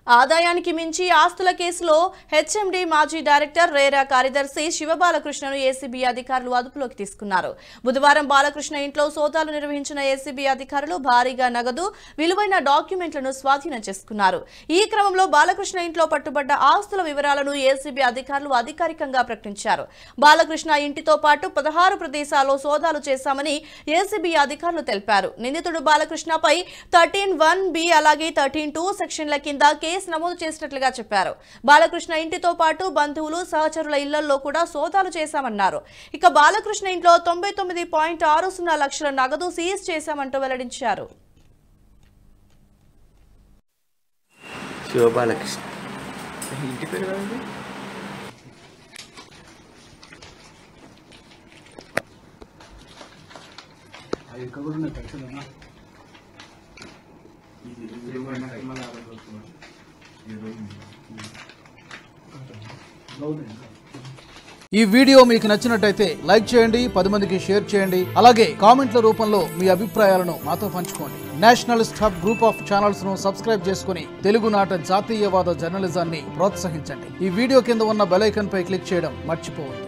ఆదాయానికి మించి ఆస్తుల కేసులో హెచ్ఎండి మాజీ డైరెక్టర్ రేరా కార్యదర్శి శివబాలకృష్ణను ఏసీబీ అధికారులు అదుపులోకి తీసుకున్నారు బుధవారం బాలకృష్ణ ఇంట్లో సోదాలు నిర్వహించిన ఏసీబీ అధికారులు భారీగా నగదు విలువైన డాక్యుమెంట్లను స్వాధీనం చేసుకున్నారు ఈ క్రమంలో బాలకృష్ణ ఇంట్లో పట్టుబడ్డ ఆస్తుల వివరాలను ఏసీబీ అధికారులు అధికారికంగా ప్రకటించారు బాలకృష్ణ ఇంటితో పాటు పదహారు ప్రదేశాల్లో సోదాలు చేశామని ఏసీబీ అధికారులు తెలిపారు నిందితుడు బాలకృష్ణపై థర్టీన్ వన్ బి అలాగే థర్టీన్ టూ సెక్షన్ల కింద కేసు నమోదు చేసినట్లుగా చెప్పారు బాలకృష్ణ ఇంటితో పాటు బంధువులు సహచరుల ఇళ్లలో కూడా సోదాలు చేశామన్నారు ఇక బాలకృష్ణ ఇంట్లో తొంభై తొమ్మిది పాయింట్ ఆరు సున్నా లక్షల నగదు సీజ్ చేశామంటూ వెల్లడించారు శివబాలకృష్ణ ఇంటి పేరు కదండి అది ఇంకా కూడా ఉన్నాయి తెలుసుదన్నా ఈ వీడియో మీకు నచ్చినట్టయితే లైక్ చేయండి పది మందికి షేర్ చేయండి అలాగే కామెంట్ల రూపంలో మీ అభిప్రాయాలను మాతో పంచుకోండి nationalist hub group of channels ను సబ్స్క్రైబ్ చేసుకుని తెలుగునాట జాతీయవాద జర్నలిజాన్ని ప్రోత్సహించండి ఈ వీడియో కింద ఉన్న బెల్ ఐకాన్ పై క్లిక్ చేయడం మర్చిపోవద్దు